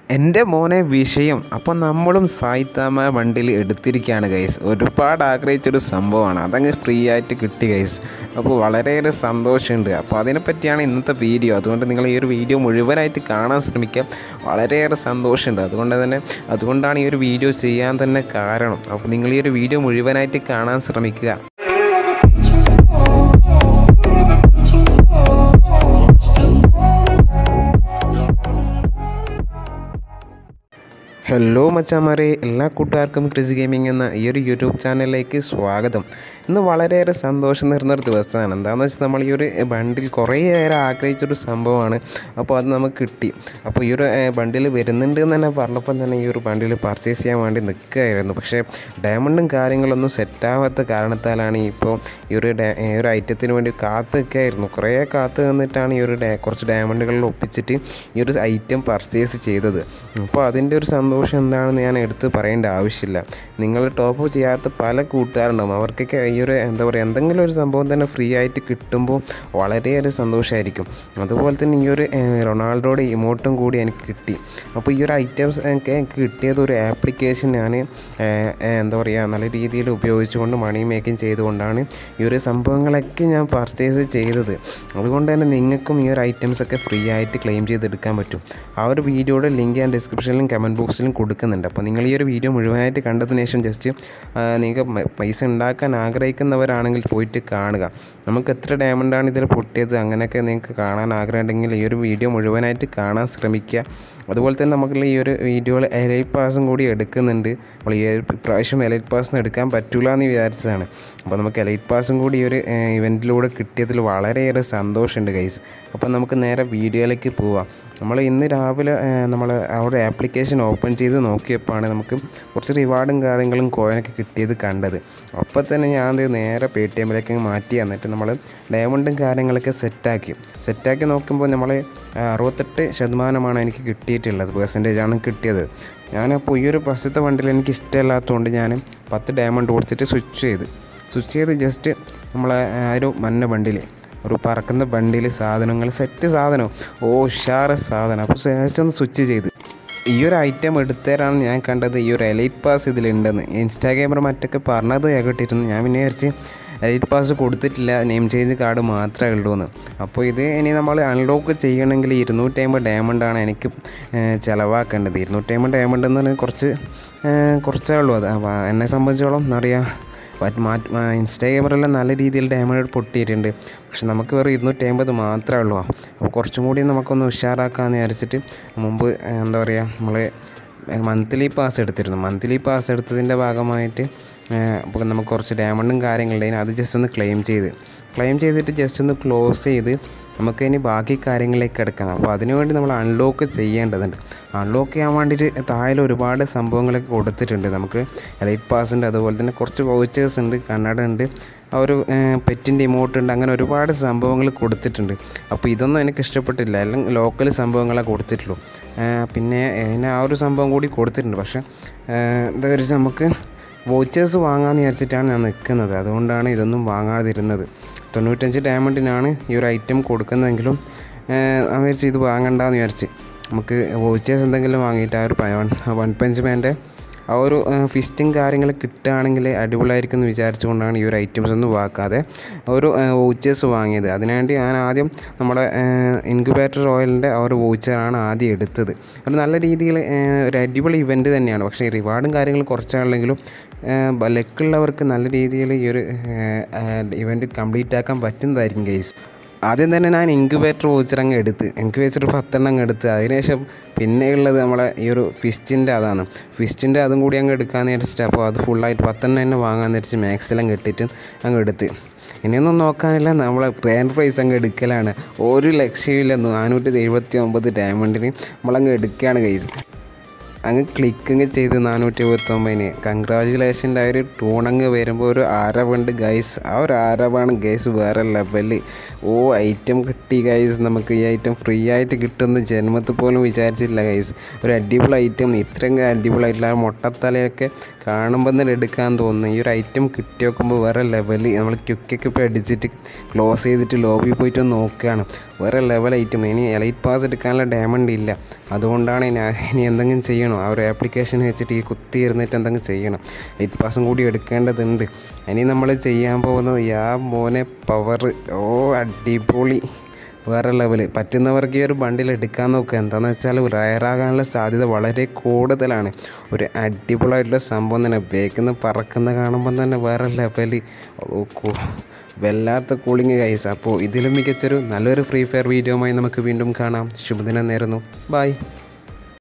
എൻ്റെ മോനെ വിഷയം അപ്പോൾ നമ്മളും സായിത്താമ വണ്ടിയിൽ എടുത്തിരിക്കുകയാണ് ഗൈസ് ഒരുപാട് ആഗ്രഹിച്ചൊരു സംഭവമാണ് അതങ്ങ് ഫ്രീ ആയിട്ട് കിട്ടി ഗൈസ് അപ്പോൾ വളരെയേറെ സന്തോഷമുണ്ട് അപ്പോൾ അതിനെപ്പറ്റിയാണ് ഇന്നത്തെ വീഡിയോ അതുകൊണ്ട് നിങ്ങൾ ഈ ഒരു വീഡിയോ മുഴുവനായിട്ട് കാണാൻ ശ്രമിക്കുക വളരെയേറെ സന്തോഷമുണ്ട് അതുകൊണ്ട് തന്നെ അതുകൊണ്ടാണ് ഈ ഒരു വീഡിയോ ചെയ്യാൻ തന്നെ കാരണം അപ്പോൾ നിങ്ങൾ ഈ ഒരു വീഡിയോ മുഴുവനായിട്ട് കാണാൻ ശ്രമിക്കുക ഹലോ മച്ചാമാരെ എല്ലാ കൂട്ടുകാർക്കും ക്രിസ് ഗെയിമിംഗ് എന്ന ഈ ഒരു യൂട്യൂബ് ചാനലിലേക്ക് സ്വാഗതം ഇന്ന് വളരെയേറെ സന്തോഷം നിറഞ്ഞൊരു ദിവസമാണ് എന്താണെന്ന് വെച്ചാൽ നമ്മൾ ഈ ഒരു ബണ്ടിൽ കുറേ നേരം ആഗ്രഹിച്ചൊരു സംഭവമാണ് അപ്പോൾ അത് നമുക്ക് കിട്ടി അപ്പോൾ ഈ ഒരു ബണ്ടിൽ വരുന്നുണ്ട് എന്ന് തന്നെ പറഞ്ഞപ്പോൾ തന്നെ ഈ ഒരു ബണ്ടിൽ പർച്ചേസ് ചെയ്യാൻ വേണ്ടി നിൽക്കുകയായിരുന്നു പക്ഷേ ഡയമണ്ടും കാര്യങ്ങളൊന്നും സെറ്റാവാത്ത കാരണത്താലാണ് ഇപ്പോൾ ഈ ഒരു ഡാ- ഈ ഒരു ഐറ്റത്തിന് വേണ്ടി കാത്ത് നിൽക്കുകയായിരുന്നു കുറേ കാത്ത് നിന്നിട്ടാണ് ഈ ഒരു ഡാ- കുറച്ച് ഡയമണ്ടുകളിൽ ഒപ്പിച്ചിട്ട് ഈ ഒരു ഐറ്റം പർച്ചേസ് ചെയ്തത് അപ്പോൾ അതിൻ്റെ ഒരു സന്തോഷം എന്താണെന്ന് ഞാൻ എടുത്ത് പറയേണ്ട ആവശ്യമില്ല നിങ്ങൾ ടോപ്പ് ചെയ്യാത്ത പല കൂട്ടുകാരുണ്ടാവും അവർക്കൊക്കെ ഈ ഒരു എന്താ പറയുക എന്തെങ്കിലും ഒരു സംഭവം തന്നെ ഫ്രീ ആയിട്ട് കിട്ടുമ്പോൾ വളരെയേറെ സന്തോഷമായിരിക്കും അതുപോലെ തന്നെ ഈ ഒരു ഏഹ്, റൊണാൾഡോയുടെ ഇമോട്ടും കൂടി എനിക്ക് കിട്ടി അപ്പോൾ ഈ ഒരു ഐറ്റംസ് എനിക്ക് എനിക്ക് കിട്ടിയത് ഒരു ആപ്ലിക്കേഷൻ ഞാൻ ഏഹ്, ഏഹ്, എന്താ പറയുക നല്ല രീതിയിൽ ഉപയോഗിച്ചുകൊണ്ട് മണി മേക്കിംഗ് ചെയ്തുകൊണ്ടാണ് ഈ ഒരു സംഭവങ്ങളൊക്കെ ഞാൻ പർച്ചേസ് ചെയ്തത് അതുകൊണ്ട് തന്നെ നിങ്ങൾക്കും ഈ ഒരു ഐറ്റംസ് ഒക്കെ ഫ്രീ ആയിട്ട് ക്ലെയിം ചെയ്തെടുക്കാൻ പറ്റും ആ ഒരു വീഡിയോയുടെ ലിങ്ക് ഞാൻ ഡിസ്ക്രിപ്ഷനിലും കമൻറ്റ് ബോക്സിലും കൊടുക്കുന്നുണ്ട് അപ്പോൾ നിങ്ങൾ ഈ ഒരു വീഡിയോ മുഴുവനായിട്ട് കണ്ടതിന് ശേഷം ജസ്റ്റ് നിങ്ങൾക്ക് മ- പൈസ ഉണ്ടാക്കാൻ ആഗ്രഹിക്കുന്നവരാണെങ്കിൽ പോയിട്ട് കാണുക നമുക്ക് എത്ര ഡയമണ്ടാണ് ഇതിൽ പൊട്ടിയത് അങ്ങനെയൊക്കെ നിങ്ങൾക്ക് കാണാൻ ആഗ്രഹമുണ്ടെങ്കിൽ ഈ ഒരു വീഡിയോ മുഴുവനായിട്ട് കാണാൻ ശ്രമിക്കുക അതുപോലെ തന്നെ നമുക്ക് ഈ ഒരു വീഡിയോയിൽ എലൈറ്റ് പാസും കൂടി എടുക്കുന്നുണ്ട് അപ്പോൾ ഈ ഒരു പ്രാവശ്യം എലൈറ്റ് പാസിന് എടുക്കാൻ പറ്റൂല എന്ന് വിചാരിച്ചതാണ് അപ്പോൾ നമുക്ക് എലൈറ്റ് പാസും കൂടി ഈ ഒരു ഇവൻറ്റിലൂടെ കിട്ടിയതിൽ വളരെയേറെ സന്തോഷമുണ്ട് ഗൈസ് അപ്പോൾ നമുക്ക് നേരെ വീഡിയോയിലേക്ക് പോവാം നമ്മൾ ഇന്ന് രാവിലെ നമ്മൾ അവിടെ ആപ്ലിക്കേഷൻ ഓപ്പൺ ചെയ്ത് നോക്കിയപ്പോഴാണ് നമുക്ക് കുറച്ച് റിവാർഡും കാര്യങ്ങളും കോയിനൊക്കെ കിട്ടിയത് കണ്ടത് അപ്പോൾ തന്നെ ഞാൻ ഇത് നേരെ പേ ടി എമ്മിലേക്ക് മാറ്റി എന്നിട്ട് നമ്മൾ ഡയമണ്ടും കാര്യങ്ങളൊക്കെ സെറ്റാക്കി സെറ്റാക്കി നോക്കുമ്പോൾ നമ്മൾ അറുപത്തെട്ട് ശതമാനമാണ് എനിക്ക് കിട്ടിയിട്ടുള്ളത് പെർസെൻറ്റേജ് ആണ് കിട്ടിയത് ഞാനപ്പോൾ ഈ ഒരു ഫസ്റ്റത്തെ വണ്ടിയിൽ എനിക്ക് ഇഷ്ടമില്ലാത്തതുകൊണ്ട് ഞാൻ പത്ത് ഡയമണ്ട് കൊടുത്തിട്ട് സ്വിച്ച് ചെയ്ത് സ്വിച്ച് ചെയ്ത് ജസ്റ്റ് നമ്മളെ ആ ഒരു മഞ്ഞ വണ്ടിയിൽ ഒരു പറക്കുന്ന വണ്ടിയിൽ സാധനങ്ങൾ സെറ്റ് സാധനം ഓ ഉഷാറ് സാധനം അപ്പോൾ ജസ്റ്റ് ഒന്ന് സ്വിച്ച് ചെയ്ത് ഈ ഒരു ഐറ്റം എടുത്തേരാണ് ഞാൻ കണ്ടത് ഈ ഒരു എലൈറ്റ് പാസ് ഇതിലുണ്ടെന്ന് ഇൻസ്റ്റാഗ്രാമർ മറ്റൊക്കെ പറഞ്ഞത് കേട്ടിരുന്നു ഞാൻ പിന്നെ വിചാരിച്ച് എലൈറ്റ് പാസ് കൊടുത്തിട്ടില്ല നെയിം ചേഞ്ച് കാർഡ് മാത്രമേ ഉള്ളൂ എന്ന് അപ്പോൾ ഇത് ഇനി നമ്മൾ അൺലോക്ക് ചെയ്യണമെങ്കിൽ ഇരുന്നൂറ്റമ്പത് ഡയമണ്ടാണ് എനിക്ക് ഏഹ്, ചിലവാക്കേണ്ടത് ഇരുന്നൂറ്റമ്പത് ഡയമണ്ട് എന്ന് പറഞ്ഞാൽ കുറച്ച് ഏഹ്, കുറച്ചേ ഉള്ളൂ അത് അപ്പോൾ എന്നെ സംബന്ധിച്ചോളം എന്താ പറയുക മറ്റ് മാറ്റ് ഇൻസ്റ്റാഗ്രാമറെല്ലാം നല്ല രീതിയിൽ ഡയമണ്ട് പൊട്ടിയിട്ടുണ്ട് പക്ഷെ നമുക്ക് വെറും ഇരുന്നൂറ്റി അമ്പത് മാത്രമേ ഉള്ളൂ അപ്പോൾ കുറച്ചും കൂടി നമുക്കൊന്ന് ഉഷാറാക്കാമെന്ന് വിചാരിച്ചിട്ട് മുമ്പ് ഏഹ്, എന്താ പറയുക നമ്മൾ മന്ത്ലി പാസ് എടുത്തിരുന്നു മന്ത്ലി പാസ് എടുത്തതിൻ്റെ ഭാഗമായിട്ട് ഏഹ്, അപ്പോൾ നമുക്ക് കുറച്ച് ഡയമണ്ടും കാര്യങ്ങളുണ്ടെങ്കിൽ അത് ജസ്റ്റ് ഒന്ന് ക്ലെയിം ചെയ്ത് ക്ലെയിം ചെയ്തിട്ട് ജസ്റ്റ് ഒന്ന് ക്ലോസ് ചെയ്ത് നമുക്ക് ഇനി ബാക്കി കാര്യങ്ങളിലേക്ക് കിടക്കാം അപ്പോൾ അതിനുവേണ്ടി നമ്മൾ അൺലോക്ക് ചെയ്യേണ്ടതുണ്ട് അൺലോക്ക് ചെയ്യാൻ വേണ്ടിയിട്ട് താഴെ ഒരുപാട് സംഭവങ്ങളൊക്കെ കൊടുത്തിട്ടുണ്ട് നമുക്ക് എലൈറ്റ് പാസ് ഉണ്ട് അതുപോലെ തന്നെ കുറച്ച് വൗച്ചേഴ്സ് ഉണ്ട് കണ്ണട ഉണ്ട് ആ ഒരു പെറ്റിൻ്റെ ഇമോട്ട് ഉണ്ട് അങ്ങനെ ഒരുപാട് സംഭവങ്ങൾ കൊടുത്തിട്ടുണ്ട് അപ്പോൾ ഇതൊന്നും എനിക്ക് ഇഷ്ടപ്പെട്ടില്ല എല്ലാം ലോക്കൽ സംഭവങ്ങളെ കൊടുത്തിട്ടുള്ളൂ ഏഹ് പിന്നെ അതിന് ആ ഒരു സംഭവം കൂടി കൊടുത്തിട്ടുണ്ട് പക്ഷേ ഏഹ് എന്താ വെച്ചാൽ നമുക്ക് വോച്ചേഴ്സ് വാങ്ങാമെന്ന് വിചാരിച്ചിട്ടാണ് ഞാൻ നിൽക്കുന്നത് അതുകൊണ്ടാണ് ഇതൊന്നും വാങ്ങാതിരുന്നത് തൊണ്ണൂറ്റഞ്ച് ഡയമണ്ടിനാണ് ഈ ഒരു ഐറ്റം കൊടുക്കുന്നതെങ്കിലും ഏഹ് ഞാൻ വിചാരിച്ച് ഇത് വാങ്ങണ്ടെന്ന് വിചാരിച്ച് നമുക്ക് വോച്ചേഴ്സ് എന്തെങ്കിലും വാങ്ങിയിട്ട് ആ ഒരു വൺ പഞ്ച് മാൻ്റെ ആ ഒരു ഫിസ്റ്റും കാര്യങ്ങൾ കിട്ടുകയാണെങ്കിൽ അടിപൊളിയായിരിക്കും എന്ന് വിചാരിച്ചുകൊണ്ടാണ് ഈ ഒരു ഐറ്റംസ് ഒന്നും വാക്കാതെ ഒരു വോച്ചേഴ്സ് വാങ്ങിയത് അതിനുവേണ്ടി ഞാൻ ആദ്യം നമ്മുടെ ഇൻക്യുബേറ്റർ ഓയിലിൻ്റെ ആ ഒരു വോച്ചറാണ് ആദ്യം എടുത്തത് ഒരു നല്ല രീതിയിൽ ഒരു അടിപൊളി ഇവൻറ്റ് തന്നെയാണ് പക്ഷേ റിവാർഡും കാര്യങ്ങളും കുറച്ചാണെങ്കിലും ലക്കുള്ളവർക്ക് നല്ല രീതിയിൽ ഈ ഒരു ഇവൻറ്റ് കംപ്ലീറ്റ് ആക്കാൻ പറ്റുന്നതായിരിക്കും ഗൈസ് ആദ്യം തന്നെ ഞാൻ ഇൻക്യുബേറ്റർ വോച്ചർ അങ്ങ് എടുത്ത് ഇൻക്യുബേറ്റർ ഒരു പത്തെണ്ണം അങ്ങ് എടുത്ത് അതിനുശേഷം പിന്നെ ഉള്ളത് നമ്മളെ ഈ ഒരു ഫിസ്റ്റിൻ്റെ അതാണ് ഫിസ്റ്റിൻ്റെ അതും കൂടി അങ്ങ് എടുക്കാമെന്ന് വിചാരിച്ചിട്ട് അപ്പോൾ അത് ഫുള്ളായിട്ട് പത്തെണ്ണം തന്നെ വാങ്ങാമെന്ന് വിചാരിച്ച് മാക്സിലും കെട്ടിയിട്ട് അങ്ങ് എടുത്ത് ഇനിയൊന്നും നോക്കാനില്ല നമ്മളെ ഗ്രാൻഡ് പ്രൈസ് അങ്ങ് എടുക്കലാണ് ഒരു ലക്ഷ്യമില്ല നാനൂറ്റി എഴുപത്തി ഒമ്പത് ഡയമണ്ടിന് നമ്മളങ്ങ് എടുക്കുകയാണ് കൈസ് അങ്ങ് ക്ലിക്കിങ് ചെയ്ത് നാനൂറ്റി എഴുപത്തൊമ്പതിന് കൺഗ്രാജുലേഷൻ്റെ ആ ഒരു ടൂണങ്ങ് വരുമ്പോൾ ഒരു ആരവുണ്ട് ഗൈസ് ആ ഒരു ആരവാണ് ഗൈസ് വേറെ ലെവല് ഓ ഐറ്റം കിട്ടി ഗൈസ് നമുക്ക് ഈ ഐറ്റം ഫ്രീ ആയിട്ട് കിട്ടുമെന്ന് ജന്മത്തിൽ പോലും വിചാരിച്ചില്ല ഗൈസ് ഒരു അടിപൊളി ഐറ്റം ഇത്രയും അടിപൊളിയായിട്ടുള്ള ആ മുട്ടത്തലയൊക്കെ കാണുമ്പോൾ തന്നെ എടുക്കാൻ തോന്നുന്നു ഈ ഒരു ഐറ്റം കിട്ടി നോക്കുമ്പോൾ വേറെ ലെവല് നമ്മൾ ക്യുക്കൊക്കെ ഇപ്പോൾ അടിച്ചിട്ട് ക്ലോസ് ചെയ്തിട്ട് ലോബി പോയിട്ട് നോക്കുകയാണ് വേറെ ലെവൽ ഐറ്റം ഇനി എലൈറ്റ് പാസ് എടുക്കാനുള്ള ഡയമണ്ട് ഇല്ല അതുകൊണ്ടാണ് ഞാൻ ഇനി എന്തെങ്കിലും ചെയ്യണം ആ ഒരു ആപ്ലിക്കേഷൻ വെച്ചിട്ട് ഈ കുത്തി ഇരുന്നിട്ട് എന്തെങ്കിലും ചെയ്യണം ലൈറ്റ് പാസും കൂടി എടുക്കേണ്ടതുണ്ട് ഇനി നമ്മൾ ചെയ്യാൻ പോകുന്നത് യാ മോനെ പവർ ഓ അടിപൊളി വേറെ ലെവല് പറ്റുന്നവർക്ക് ഈ ഒരു ബണ്ടിൽ എടുക്കാൻ നോക്കുക എന്താണെന്ന് വെച്ചാൽ റയറാകാനുള്ള സാധ്യത വളരെ കൂടുതലാണ് ഒരു അടിപൊളിയായിട്ടുള്ള സംഭവം തന്നെ ബേക്കിൽ പറക്കുന്ന കാണുമ്പോൾ തന്നെ വേറെ ലെവല് വല്ലാത്ത കൂളിങ് കൈസ് അപ്പോൾ ഇതിലും മികച്ചൊരു നല്ലൊരു ഫ്രീ ഫയർ വീഡിയോയുമായി നമുക്ക് വീണ്ടും കാണാം ശുഭദിനം നേരുന്നു ബൈ